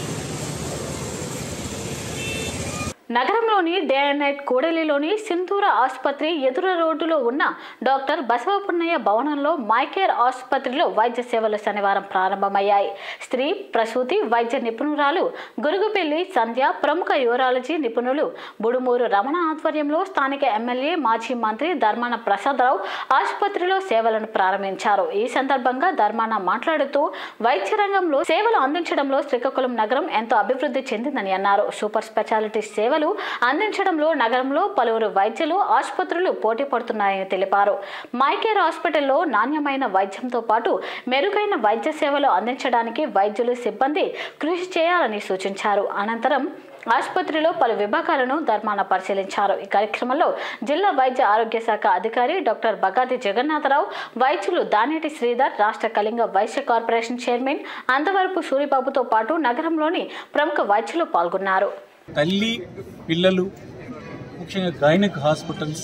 నగరంలోని డే అండ్ నైట్ కూడలిలోని సింధూర ఆసుపత్రి ఎదురు రోడ్డులో ఉన్న డాక్టర్ బసవపున్నయ్య భవనంలో మైకేర్ ఆసుపత్రిలో వైద్య సేవలు శనివారం ప్రారంభమయ్యాయి స్త్రీ ప్రసూతి వైద్య నిపుణురాలు గురుగుపెల్లి సంధ్య ప్రముఖ యూరాలజీ నిపుణులు బుడుమూరు రమణ ఆధ్వర్యంలో స్థానిక ఎమ్మెల్యే మాజీ మంత్రి ధర్మాన ప్రసాదరావు ఆసుపత్రిలో సేవలను ప్రారంభించారు ఈ సందర్భంగా ధర్మాన మాట్లాడుతూ వైద్య రంగంలో సేవలు అందించడంలో శ్రీకాకుళం నగరం ఎంతో అభివృద్ధి చెందిందని అన్నారు సూపర్ స్పెషాలిటీ సేవలు అందించడంలో నగరంలో పలువురు వైద్యులు ఆసుపత్రులు పోటీ పడుతున్నాయని తెలిపారు మైకేర్ హాస్పిటల్లో నాణ్యమైన వైద్యంతో పాటు మెరుగైన వైద్య సేవలు అందించడానికి వైద్యులు సిబ్బంది కృషి చేయాలని సూచించారు అనంతరం ఆసుపత్రిలో పలు విభాగాలను ధర్మాన పరిశీలించారు ఈ కార్యక్రమంలో జిల్లా వైద్య ఆరోగ్య శాఖ అధికారి డాక్టర్ బగాది జగన్నాథరావు వైద్యులు దానేటి శ్రీధర్ రాష్ట్ర కళింగ వైశ్య కార్పొరేషన్ చైర్మన్ అందవరపు సూరిబాబుతో పాటు నగరంలోని ప్రముఖ వైద్యులు పాల్గొన్నారు తల్లి పిల్లలు ముఖ్యంగా గైనక్ హాస్పిటల్స్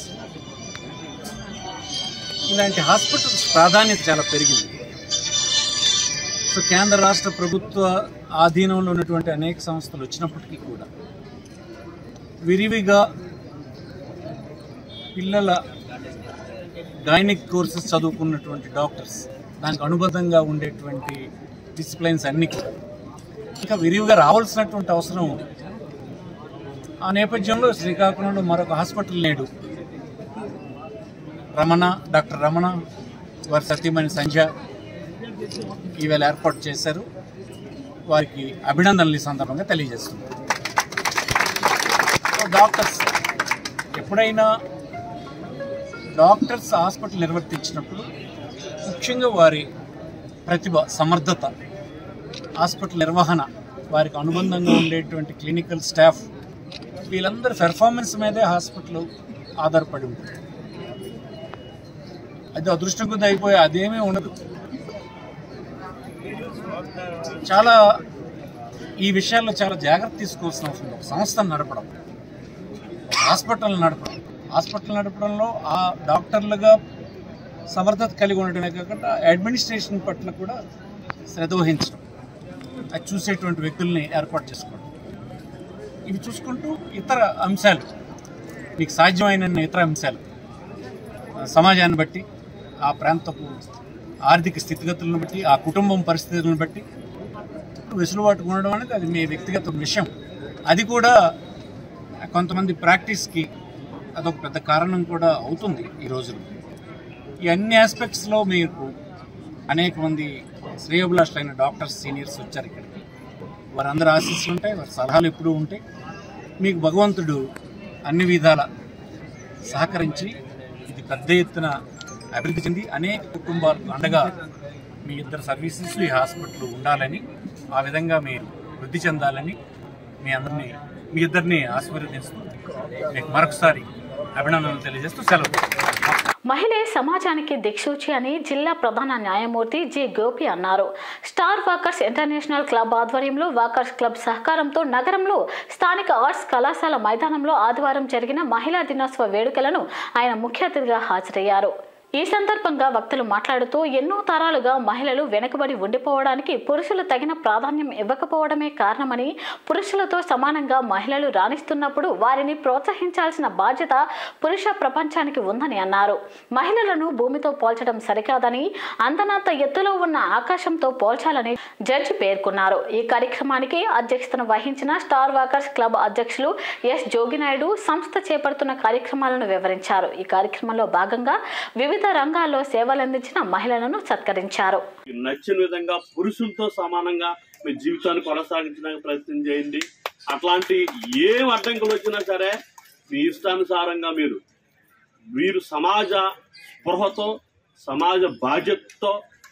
ఇలాంటి హాస్పిటల్స్ ప్రాధాన్యత చాలా పెరిగింది సో కేంద్ర రాష్ట్ర ప్రభుత్వ ఆధీనంలో ఉన్నటువంటి అనేక సంస్థలు వచ్చినప్పటికీ కూడా విరివిగా పిల్లల గైనిక్ కోర్సెస్ చదువుకున్నటువంటి డాక్టర్స్ దానికి అనుబంధంగా ఉండేటువంటి డిసిప్లైన్స్ అన్ని కూడా ఇంకా విరివిగా రావాల్సినటువంటి అవసరం ఉంది ఆ నేపథ్యంలో శ్రీకాకుళంలో మరొక హాస్పిటల్ నేడు రమణ డాక్టర్ రమణ వారి సతీమణి సంధ్య ఈవేళ ఏర్పాటు చేశారు వారికి అభినందనలు ఈ సందర్భంగా తెలియజేస్తున్నారు డాక్టర్స్ ఎప్పుడైనా డాక్టర్స్ హాస్పిటల్ నిర్వర్తించినప్పుడు ముఖ్యంగా వారి ప్రతిభ సమర్థత హాస్పిటల్ నిర్వహణ వారికి అనుబంధంగా ఉండేటువంటి క్లినికల్ స్టాఫ్ వీళ్ళందరి పెర్ఫార్మెన్స్ మీదే హాస్పిటల్ ఆధారపడి ఉంటుంది అది అదృష్టం కొద్ది అయిపోయి అదేమీ ఉండదు చాలా ఈ విషయాల్లో చాలా జాగ్రత్త తీసుకోవాల్సిన అవసరం ఉంది ఒక సంస్థను నడపడం హాస్పిటల్ నడపడం హాస్పిటల్ నడపడంలో ఆ డాక్టర్లుగా సమర్థత కలిగి ఉండటమే కాకుండా అడ్మినిస్ట్రేషన్ పట్ల కూడా శ్రద్ధ వహించడం అది చూసేటువంటి వ్యక్తుల్ని ఏర్పాటు చేసుకోవడం ఇవి చూసుకుంటూ ఇతర అంశాలు మీకు సాధ్యమైన ఇతర అంశాలు ఆ, సమాజాన్ని బట్టి ఆ ప్రాంతపు ఆర్థిక స్థితిగతులను బట్టి ఆ కుటుంబం పరిస్థితులను బట్టి వెసులుబాటు ఉండడం అనేది అది మీ వ్యక్తిగత విషయం అది కూడా కొంతమంది ప్రాక్టీస్కి అదొక పెద్ద కారణం కూడా అవుతుంది ఈ రోజుల్లో ఈ అన్ని ఆస్పెక్ట్స్లో మీకు అనేక మంది శ్రేయోభిలాషులైన డాక్టర్స్ సీనియర్స్ వచ్చారు ఇక్కడికి వారందరూ ఆశీస్సులు ఉంటాయి వారి సలహాలు ఎప్పుడూ ఉంటాయి మీకు భగవంతుడు అన్ని విధాల సహకరించి ఇది పెద్ద ఎత్తున అభివృద్ధి చెంది అనేక కుటుంబాలకు అండగా మీ ఇద్దరు సర్వీసెస్ ఈ హాస్పిటల్ ఉండాలని ఆ విధంగా మీరు వృద్ధి చెందాలని మీ అందరినీ మీ ఇద్దరిని ఆశీర్వదిస్తూ మీకు మరొకసారి అభినందనలు తెలియజేస్తూ సెలవు మహిళే సమాజానికి దిక్సూచి అని జిల్లా ప్రధాన న్యాయమూర్తి జి గోపి అన్నారు స్టార్ వాకర్స్ ఇంటర్నేషనల్ క్లబ్ ఆధ్వర్యంలో వాకర్స్ క్లబ్ సహకారంతో నగరంలో స్థానిక ఆర్ట్స్ కళాశాల మైదానంలో ఆదివారం జరిగిన మహిళా దినోత్సవ వేడుకలను ఆయన ముఖ్య అతిథిగా హాజరయ్యారు ఈ సందర్భంగా వక్తలు మాట్లాడుతూ ఎన్నో తరాలుగా మహిళలు వెనుకబడి ఉండిపోవడానికి పురుషులు తగిన ప్రాధాన్యం ఇవ్వకపోవడమే కారణమని పురుషులతో సమానంగా మహిళలు రాణిస్తున్నప్పుడు వారిని ప్రోత్సహించాల్సిన బాధ్యత పురుష ప్రపంచానికి ఉందని అన్నారు మహిళలను భూమితో పోల్చడం సరికాదని అందనంత ఎత్తులో ఉన్న ఆకాశంతో పోల్చాలని జడ్జి పేర్కొన్నారు ఈ కార్యక్రమానికి అధ్యక్షతను వహించిన స్టార్ వాకర్స్ క్లబ్ అధ్యక్షులు ఎస్ జోగినాయుడు సంస్థ చేపడుతున్న కార్యక్రమాలను వివరించారు ఈ కార్యక్రమంలో భాగంగా వివిధ రంగాల్లో సేవలందించిన మహిళలను సత్కరించారు నచ్చిన విధంగా పురుషులతో సమానంగా మీ జీవితాన్ని కొనసాగించడానికి ప్రయత్నం చేయండి అట్లాంటి ఏం అడ్డంకులు వచ్చినా సరే మీ ఇష్టానుసారంగా మీరు మీరు సమాజ స్పృహతో సమాజ బాధ్యతతో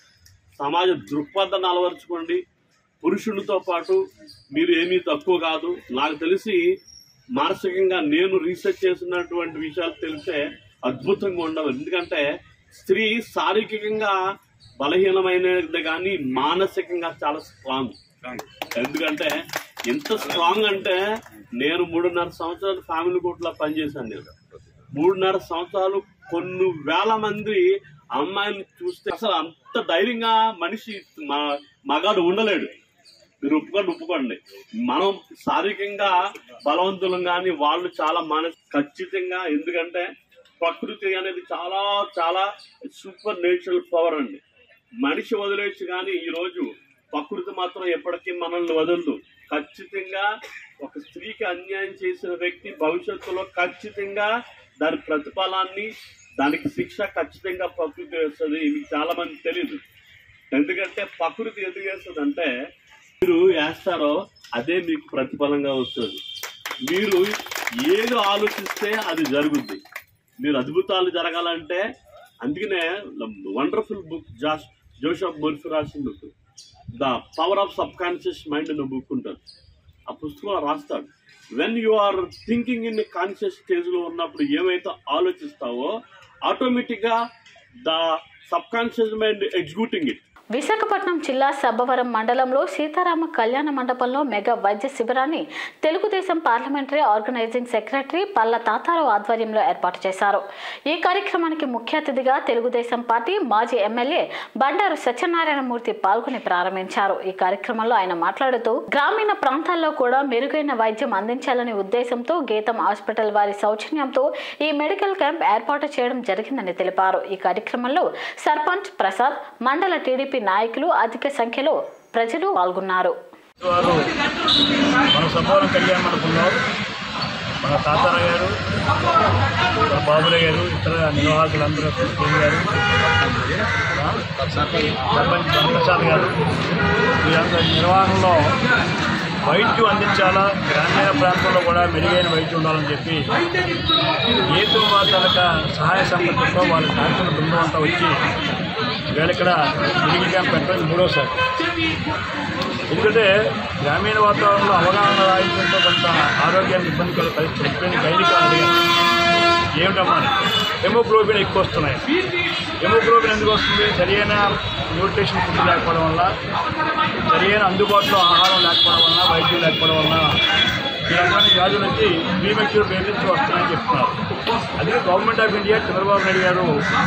సమాజ దృక్పథాన్ని అలవరుచుకోండి పురుషులతో పాటు మీరు ఏమీ తక్కువ కాదు నాకు తెలిసి మానసికంగా నేను రీసెర్చ్ చేసినటువంటి విషయాలు తెలిసే అద్భుతంగా ఉండవు ఎందుకంటే స్త్రీ శారీరకంగా బలహీనమైనది కానీ మానసికంగా చాలా స్ట్రాంగ్ ఎందుకంటే ఎంత స్ట్రాంగ్ అంటే నేను మూడున్నర సంవత్సరాలు ఫ్యామిలీ కోర్టులో పనిచేశాను నేను మూడున్నర సంవత్సరాలు కొన్ని వేల మంది అమ్మాయిని చూస్తే అసలు అంత ధైర్యంగా మనిషి మా- మగాడు ఉండలేడు మీరు ఒప్పుకోండి ఒప్పుకోండి మనం శారీరకంగా బలవంతులం కానీ వాళ్ళు చాలా మానసి ఖచ్చితంగా ఎందుకంటే ప్రకృతి అనేది చాలా చాలా సూపర్ నేచురల్ పవర్ అండి మనిషి వదిలేసి కానీ ఈ రోజు ప్రకృతి మాత్రం ఎప్పటికీ మనల్ని వదలదు ఖచ్చితంగా ఒక స్త్రీకి అన్యాయం చేసిన వ్యక్తి భవిష్యత్తులో ఖచ్చితంగా దాని ప్రతిఫలాన్ని దానికి శిక్ష ఖచ్చితంగా ప్రకృతి వేస్తుంది మీకు చాలా మంది తెలియదు ఎందుకంటే ప్రకృతి ఎందుకు వేస్తుంది అంటే మీరు వేస్తారో అదే మీకు ప్రతిఫలంగా వస్తుంది మీరు ఏది ఆలోచిస్తే అది జరుగుద్ది మీరు అద్భుతాలు జరగాలంటే అందుకనే వండర్ఫుల్ బుక్ జాస్ జోషఫ్ మోర్ఫి రాసిన book the power of subconscious mind అనే బుక్ ఉంటుంది ఆ పుస్తకంలో రాస్తాడు when you are thinking in conscious stage లో ఉన్నప్పుడు ఏమైతే ఆలోచిస్తావో ఆటోమేటిక్ గా the subconscious mind executing it Visakhapatnam జిల్లా సబ్బవరం మండలంలో సీతారామ కళ్యాణ మండపంలో మెగా వైద్య శిబిరాన్ని Telugu Desam parliamentary organising secretary Palla Tatarao ఆధ్వర్యంలో ఏర్పాటు చేశారు ఈ కార్యక్రమానికి ముఖ్య అతిథిగా తెలుగుదేశం పార్టీ మాజీ ఎమ్మెల్యే బండారు సత్యనారాయణమూర్తి పాల్గొని ప్రారంభించారు ఈ కార్యక్రమంలో ఆయన మాట్లాడుతూ గ్రామీణ ప్రాంతాల్లో కూడా మెరుగైన వైద్యం అందించాలనే ఉద్దేశంతో గీతం హాస్పిటల్ వారి సౌజన్యంతో ఈ మెడికల్ క్యాంప్ ఏర్పాటు చేయడం జరిగిందని తెలిపారు ఈ కార్యక్రమంలో సర్పంచ్ ప్రసాద్ మండల టీడీపీ నాయకులు అధిక సంఖ్యలో ప్రజలు పాల్గొన్నారు వారు మన సభవరం కళ్యాణ మండపంలో మన తాతార గారు మన బాబురావు గారు ఇతర నిర్వాహకులందరూ శ్రీ గారు సర్పంచ్ ప్రసాద్ గారు వీరందరి నిర్వహణలో వైద్యం అందించాలా గ్రామీణ ప్రాంతంలో కూడా మెరుగైన వైద్యం ఉండాలని చెప్పి ఏతు మాతలక సహాయ సంపత్తితో వాళ్ళ డాక్టర్ల బృందం అంతా వచ్చి వీళ్ళ ఇక్కడ మెడికల్ క్యాంప్ పెట్టడం మూడోసారి ఎందుకంటే గ్రామీణ వాతావరణంలో అవగాహన రాయించడంతో కొంత ఆరోగ్యానికి ఇబ్బంది కల పరిస్థితి చెప్పిన గైనికాలు అడిగాను ఏమిటమ్మా అని. హెమోగ్లోబిన్ ఎక్కువ వస్తున్నాయి హెమోగ్లోబిన్ ఎందుకు వస్తుంది సరైన న్యూట్రిషన్ ఫుడ్ లేకపోవడం వల్ల సరైన అందుబాటులో ఆహారం లేకపోవడం వల్ల వైద్యం లేకపోవడం వల్ల ఈ రకమైన వ్యాధులు వచ్చి ప్రీమెచ్యూర్ బేబీస్ వస్తున్నాయని చెప్తున్నారు అందుకే government of India Chandrababu Naidu garu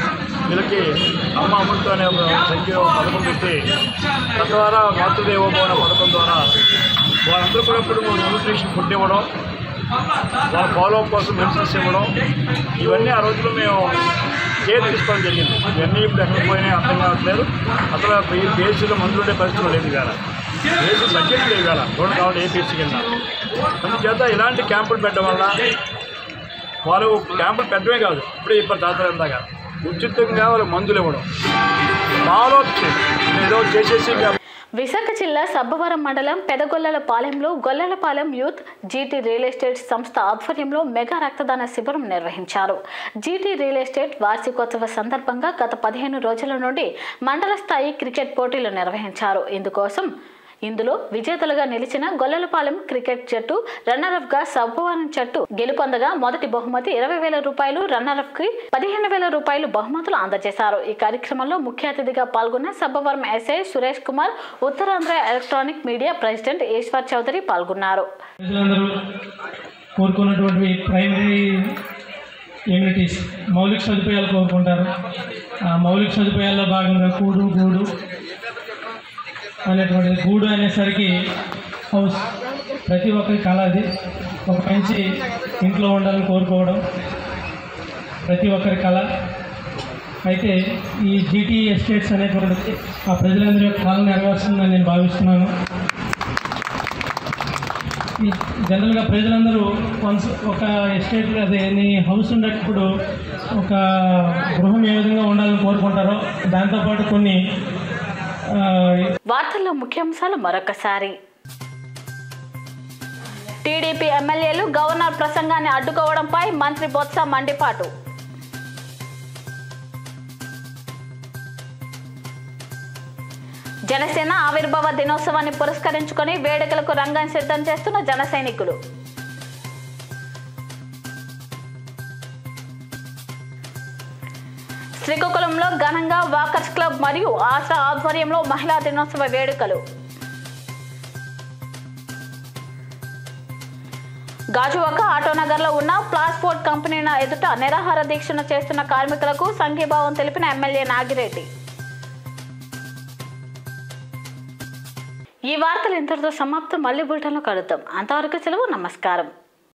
వీళ్ళకి అమ్మ అమృతం అనే ఒక సంఖ్య పథకం పెట్టి తద్వారా మాతృదేవోభవ అనే పథకం ద్వారా వాళ్ళందరూ కూడా ఇప్పుడు న్యూట్రిషన్ ఫుడ్ ఇవ్వడం వాళ్ళ ఫాలో అప్ కోసం మెడిసిన్స్ ఇవ్వడం ఇవన్నీ ఆ రోజుల్లో మేము కేర్ తీసుకోవడం జరిగింది ఇవన్నీ ఇప్పుడు ఎక్కడికి పోయినాయి అర్థం కావట్లేదు అసలు ఈ బేసీలో మందులు ఉండే పరిస్థితులు లేదు కదా బేసీ బడ్జెట్ లేవు కదా రోడ్డు కావాలి ఏపీసీ కింద అందుచేత ఇలాంటి క్యాంపులు పెట్టడం వల్ల వాళ్ళు క్యాంపులు పెట్టడమే కాదు ఇప్పుడే ఇప్పుడు తాతలు ఇందాక ఉచితంగా వాళ్ళకి మందులు ఇవ్వడం ఫాలో అప్ చేయడం ఏదో చేసేసి విశాఖ జిల్లా సబ్బవరం మండలం పెదగొల్లలపాలెంలో Gollalapalem youth GT real estate సంస్థ ఆధ్వర్యంలో మెగా రక్తదాన శిబిరం నిర్వహించారు జీటీ రియల్ ఎస్టేట్ వార్షికోత్సవ సందర్భంగా గత పదిహేను రోజుల నుండి మండల స్థాయి క్రికెట్ పోటీలు నిర్వహించారు ఇందుకోసం ఇందులో విజేతలుగా నిలిచిన గొల్లలపాలెం క్రికెట్ జట్టు రన్నరఫ్ గా సబ్బవరం జట్టు గెలుపొందగా మొదటి బహుమతి ఇరవై వేల రూపాయలు రన్నరఫ్ కి పదిహేను వేల రూపాయలు బహుమతులు అందజేశారు ఈ కార్యక్రమంలో ముఖ్య అతిథిగా పాల్గొన్న Sabbavaram SI Suresh Kumar Uttarandhra electronic media president Eswar Chowdary పాల్గొన్నారు ప్రజలందరూ కోరుకున్నటువంటి ప్రైమరీ ఎమ్యూనిటీస్ మౌలిక సదుపాయాలు కోరుకుంటారు ఆ మౌలిక సదుపాయాల్లో భాగంగా కూడు గూడు అనేటువంటిది గూడు అనేసరికి హౌస్ ప్రతి ఒక్కరి కళ అది ఒక మంచి ఇంట్లో ఉండాలని కోరుకోవడం ప్రతి ఒక్కరి కళ అయితే ఈ జీటీ ఎస్టేట్స్ అనేటువంటిది ఆ ప్రజలందరి యొక్క కళ నెరవేరుస్తుందని నేను భావిస్తున్నాను ఈ జనరల్గా ప్రజలందరూ వన్స్ ఒక ఎస్టేట్ అదే నీ హౌస్ ఉండేటప్పుడు ఒక గృహం ఏ విధంగా ఉండాలని కోరుకుంటారో దాంతోపాటు కొన్ని ఆ, వార్తల్లో ముఖ్యాంశాలు మరొకసారి టీడీపీ ఎమ్మెల్యేలు గవర్నర్ ప్రసంగాన్ని అడ్డుకోవడంపై మంత్రి బొత్స మండిపాటు జనసేన ఆవిర్భావ దినోత్సవాన్ని పురస్కరించుకొని వేడుకలకు రంగం సిద్ధం చేస్తున్న జన సైనికులు శ్రీకాకుళంలో ఘనంగా వాకర్స్ క్లబ్ మరియు ఆశా ఆధ్వర్యంలో మహిళా దినోత్సవ వేడుకలు గాజువాక ఆటోనగర్లో ఉన్న ప్లాస్పోర్ట్ కంపెనీ ఎదుట నిరాహార దీక్షను చేస్తున్న కార్మికులకు సంఘీభావం తెలిపిన ఎమ్మెల్యే నాగిరెడ్డి ఈ వార్తలు ఇంతటితో సమాప్తం మళ్ళీ బులెటిన్లో కలుద్దాం అంతవరకు సెలవు నమస్కారం